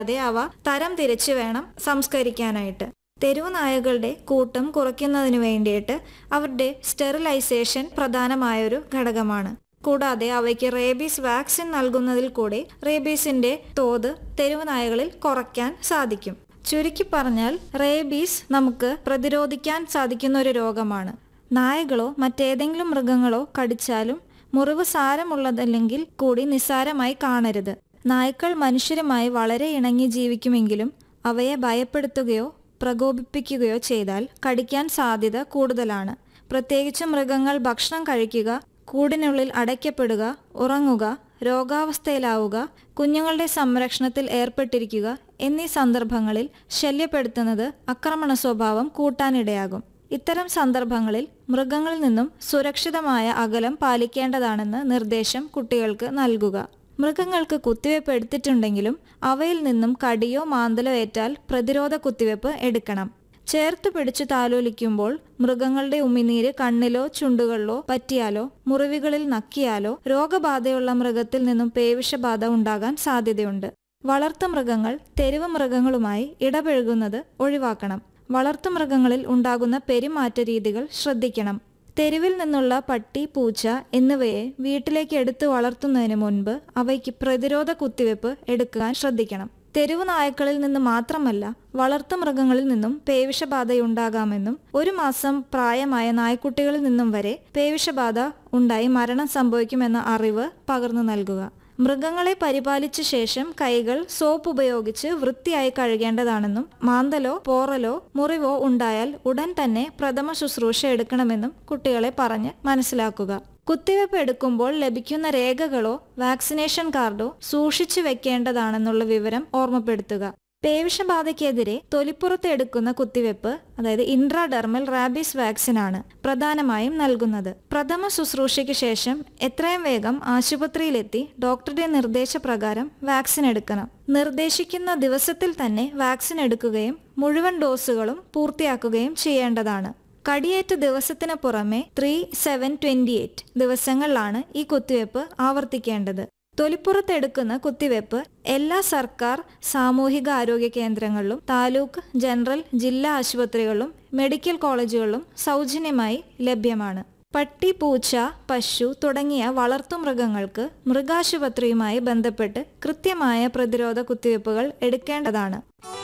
അതെ അവ തരം തിരിച്ചു വേണം സംസ്കരിക്കാനായിട്ട് തെരുവ് നായകളുടെ കൂട്ടം കുറയ്ക്കുന്നതിന് വേണ്ടിയിട്ട് അവരുടെ സ്റ്റെറിലൈസേഷൻ പ്രധാനമായൊരു ഘടകമാണ് കൂടാതെ അവയ്ക്ക് റേബീസ് വാക്സിൻ നൽകുന്നതിൽ കൂടി റേബീസിന്റെ തോത് തെരുവ് നായകളിൽ കുറയ്ക്കാൻ സാധിക്കും ചുരുക്കി പറഞ്ഞാൽ റേബീസ് നമുക്ക് പ്രതിരോധിക്കാൻ സാധിക്കുന്ന ഒരു രോഗമാണ് നായകളോ മറ്റേതെങ്കിലും മൃഗങ്ങളോ കടിച്ചാലും മുറിവ് സാരമുള്ളതല്ലെങ്കിൽ കൂടി നിസ്സാരമായി കാണരുത് നായ്ക്കൾ മനുഷ്യരുമായി വളരെ ഇണങ്ങി ജീവിക്കുമെങ്കിലും അവയെ ഭയപ്പെടുത്തുകയോ പ്രകോപിപ്പിക്കുകയോ ചെയ്താൽ കടിക്കാൻ സാധ്യത കൂടുതലാണ് പ്രത്യേകിച്ച് മൃഗങ്ങൾ ഭക്ഷണം കഴിക്കുക കൂടിനുള്ളിൽ അടയ്ക്കപ്പെടുക ഉറങ്ങുക രോഗാവസ്ഥയിലാവുക കുഞ്ഞുങ്ങളുടെ സംരക്ഷണത്തിൽ ഏർപ്പെട്ടിരിക്കുക എന്നീ സന്ദർഭങ്ങളിൽ ശല്യപ്പെടുത്തുന്നത് ആക്രമണ സ്വഭാവം കൂട്ടാനിടയാകും ഇത്തരം സന്ദർഭങ്ങളിൽ മൃഗങ്ങളിൽ നിന്നും സുരക്ഷിതമായ അകലം പാലിക്കേണ്ടതാണെന്ന് നിർദ്ദേശം കുട്ടികൾക്ക് നൽകുക മൃഗങ്ങൾക്ക് കുത്തിവയ്പ് എടുത്തിട്ടുണ്ടെങ്കിലും അവയിൽ നിന്നും കടിയോ മാന്തലോ ഏറ്റാൽ പ്രതിരോധ കുത്തിവയ്പ് എടുക്കണം ചേർത്ത് പിടിച്ചു താലോലിക്കുമ്പോൾ മൃഗങ്ങളുടെ ഉമിനീര് കണ്ണിലോ ചുണ്ടുകളിലോ പറ്റിയാലോ മുറിവുകളിൽ നക്കിയാലോ രോഗബാധയുള്ള മൃഗത്തിൽ നിന്നും പേവിഷബാധ ഉണ്ടാകാൻ സാധ്യതയുണ്ട് വളർത്തുമൃഗങ്ങൾ തെരുവ് മൃഗങ്ങളുമായി ഇടപഴകുന്നത് ഒഴിവാക്കണം വളർത്തുമൃഗങ്ങളിൽ ഉണ്ടാകുന്ന പെരുമാറ്റ രീതികൾ ശ്രദ്ധിക്കണം തെരുവിൽ നിന്നുള്ള പട്ടി പൂച്ച എന്നിവയെ വീട്ടിലേക്ക് എടുത്തു വളർത്തുന്നതിന് മുൻപ് അവയ്ക്ക് പ്രതിരോധ കുത്തിവയ്പ് എടുക്കാൻ ശ്രദ്ധിക്കണം തെരുവ് നായ്ക്കളിൽ നിന്ന് മാത്രമല്ല വളർത്തുമൃഗങ്ങളിൽ നിന്നും പേവിഷബാധയുണ്ടാകാമെന്നും ഒരു മാസം പ്രായമായ നായ്ക്കുട്ടികളിൽ നിന്നും വരെ പേവിഷബാധ ഉണ്ടായി മരണം സംഭവിക്കുമെന്ന അറിവ് പകർന്നു നൽകുക മൃഗങ്ങളെ പരിപാലിച്ച ശേഷം കൈകൾ സോപ്പ് ഉപയോഗിച്ച് വൃത്തിയായി കഴുകേണ്ടതാണെന്നും മാന്തലോ പോറലോ മുറിവോ ഉണ്ടായാൽ ഉടൻ തന്നെ പ്രഥമ ശുശ്രൂഷ എടുക്കണമെന്നും കുട്ടികളെ പറഞ്ഞ് മനസ്സിലാക്കുക കുത്തിവയ്പ് എടുക്കുമ്പോൾ ലഭിക്കുന്ന രേഖകളോ വാക്സിനേഷൻ കാർഡോ സൂക്ഷിച്ചു വെക്കേണ്ടതാണെന്നുള്ള വിവരം ഓർമ്മപ്പെടുത്തുക പേവിഷബാധയ്ക്കെതിരെ തൊലിപ്പുറത്ത് എടുക്കുന്ന കുത്തിവെപ്പ് അതായത് ഇൻട്രാഡെർമൽ റാബീസ് വാക്സിൻ ആണ് പ്രധാനമായും നൽകുന്നത് പ്രഥമ ശുശ്രൂഷയ്ക്ക് ശേഷം എത്രയും വേഗം ആശുപത്രിയിലെത്തി ഡോക്ടറുടെ നിർദ്ദേശപ്രകാരം വാക്സിൻ എടുക്കണം നിർദ്ദേശിക്കുന്ന ദിവസത്തിൽ തന്നെ വാക്സിൻ എടുക്കുകയും മുഴുവൻ ഡോസുകളും പൂർത്തിയാക്കുകയും ചെയ്യേണ്ടതാണ് കടിയേറ്റ ദിവസത്തിന് പുറമെ ത്രീ സെവൻ ട്വന്റി എയ്റ്റ് ദിവസങ്ങളിലാണ് ഈ കുത്തിവെപ്പ് ആവർത്തിക്കേണ്ടത് തൊലിപ്പുറത്ത് എടുക്കുന്ന കുത്തിവെപ്പ് എല്ലാ സർക്കാർ സാമൂഹിക ആരോഗ്യ കേന്ദ്രങ്ങളിലും താലൂക്ക് ജനറൽ ജില്ലാ ആശുപത്രികളിലും മെഡിക്കൽ കോളേജുകളിലും സൗജന്യമായി ലഭ്യമാണ് പട്ടി പൂച്ച പശു തുടങ്ങിയ വളർത്തുമൃഗങ്ങൾക്ക് മൃഗാശുപത്രിയുമായി ബന്ധപ്പെട്ട് കൃത്യമായ പ്രതിരോധ കുത്തിവെപ്പുകൾ എടുക്കേണ്ടതാണ്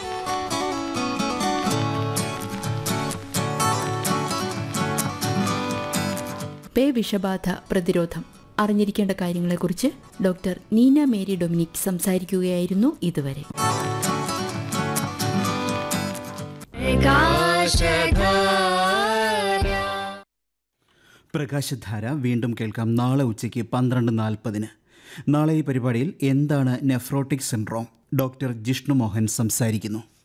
പേ വിഷബാധ പ്രതിരോധം അറിഞ്ഞിരിക്കേണ്ട കാര്യങ്ങളെക്കുറിച്ച് ഡോക്ടർ നീന മേരി ഡൊമിനിക് സംസാരിക്കുകയായിരുന്നു ഇതുവരെ പ്രകാശധാര വീണ്ടും കേൾക്കാം നാളെ ഉച്ചയ്ക്ക് പന്ത്രണ്ട് നാൽപ്പതിന് നാളെ ഈ പരിപാടിയിൽ എന്താണ് nephrotic syndrome doctor Jishnu Mohan സംസാരിക്കുന്നു